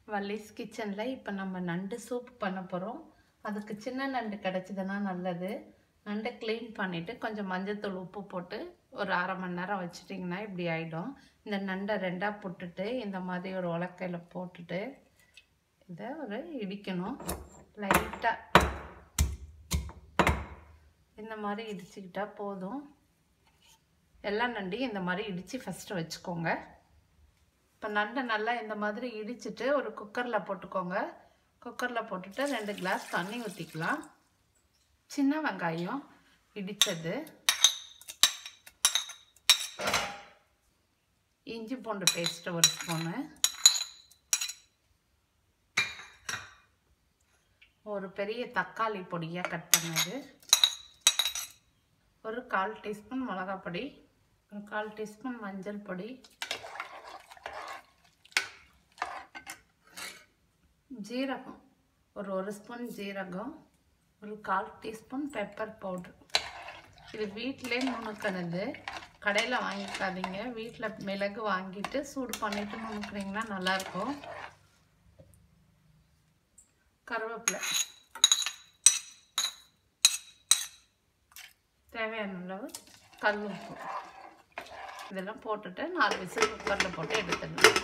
வள்ளிஸ் கிச்சனில் இப்போ நம்ம நண்டு சூப் பண்ண போகிறோம் அதுக்கு சின்ன நண்டு கிடச்சிதுன்னா நல்லது நண்டை க்ளீன் பண்ணிவிட்டு கொஞ்சம் மஞ்சத்தூள் உப்பு போட்டு ஒரு அரை மணி நேரம் வச்சிட்டிங்கன்னா இப்படி ஆகிடும் இந்த நண்டை ரெண்டாக போட்டுட்டு இந்த மாதிரி ஒரு உலக்கையில் போட்டுட்டு இதை ஒரு இடிக்கணும் லைட்டாக இந்த மாதிரி இடிச்சுக்கிட்டா போதும் எல்லா நண்டையும் இந்த மாதிரி இடித்து ஃபஸ்ட்டு வச்சுக்கோங்க இப்போ நண்டை நல்லா இந்த மாதிரி இடிச்சிட்டு ஒரு குக்கரில் போட்டுக்கோங்க குக்கரில் போட்டுட்டு ரெண்டு கிளாஸ் தண்ணி ஊற்றிக்கலாம் சின்ன வெங்காயம் இடித்தது இஞ்சி பூண்டு பேஸ்ட்டு ஒரு ஸ்பூனு ஒரு பெரிய தக்காளி பொடியாக கட் பண்ணது ஒரு கால் டீஸ்பூன் மிளகாப் பொடி ஒரு கால் டீஸ்பூன் மஞ்சள் பொடி ஜீரகம் ஒரு ஒரு ஸ்பூன் ஜீரகம் ஒரு கால் டீஸ்பூன் பெப்பர் பவுட்ரு இது வீட்டிலே நுணுக்கினது கடையில் வாங்கிக்காதீங்க வீட்டில் மிளகு வாங்கிட்டு சூடு பண்ணிவிட்டு நுணுக்குனீங்கன்னா நல்லாயிருக்கும் கருவேப்பிலை தேவையான அளவு கல் உப்பு இதெல்லாம் போட்டுட்டு நாலு விசில் குக்கரில் போட்டு எடுத்துடலாம்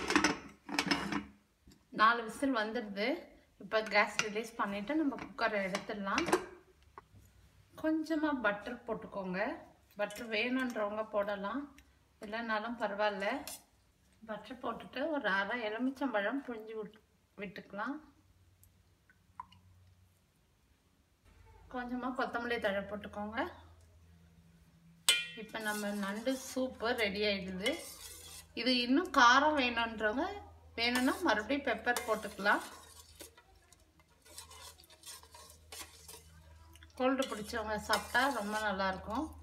நாலு விசில் வந்துடுது இப்போ கேஸ் ரிலீஸ் பண்ணிவிட்டு நம்ம குக்கரை எடுத்துடலாம் கொஞ்சமாக பட்டர் போட்டுக்கோங்க பட்டர் வேணுன்றவங்க போடலாம் இல்லைனாலும் பரவாயில்ல பட்டர் போட்டுட்டு ஒரு அரை எலுமிச்சம்பழம் புழிஞ்சு விட் விட்டுக்கலாம் கொஞ்சமாக கொத்தமல்லி தழை போட்டுக்கோங்க இப்போ நம்ம நண்டு சூப்பு ரெடி ஆகிடுது இது இன்னும் காரம் வேணுன்றவங்க வேணும்னா மறுபடியும் பெப்பர் போட்டுக்கலாம் கோல்டு பிடிச்சவங்க சாப்பிட்டா ரொம்ப நல்லாயிருக்கும்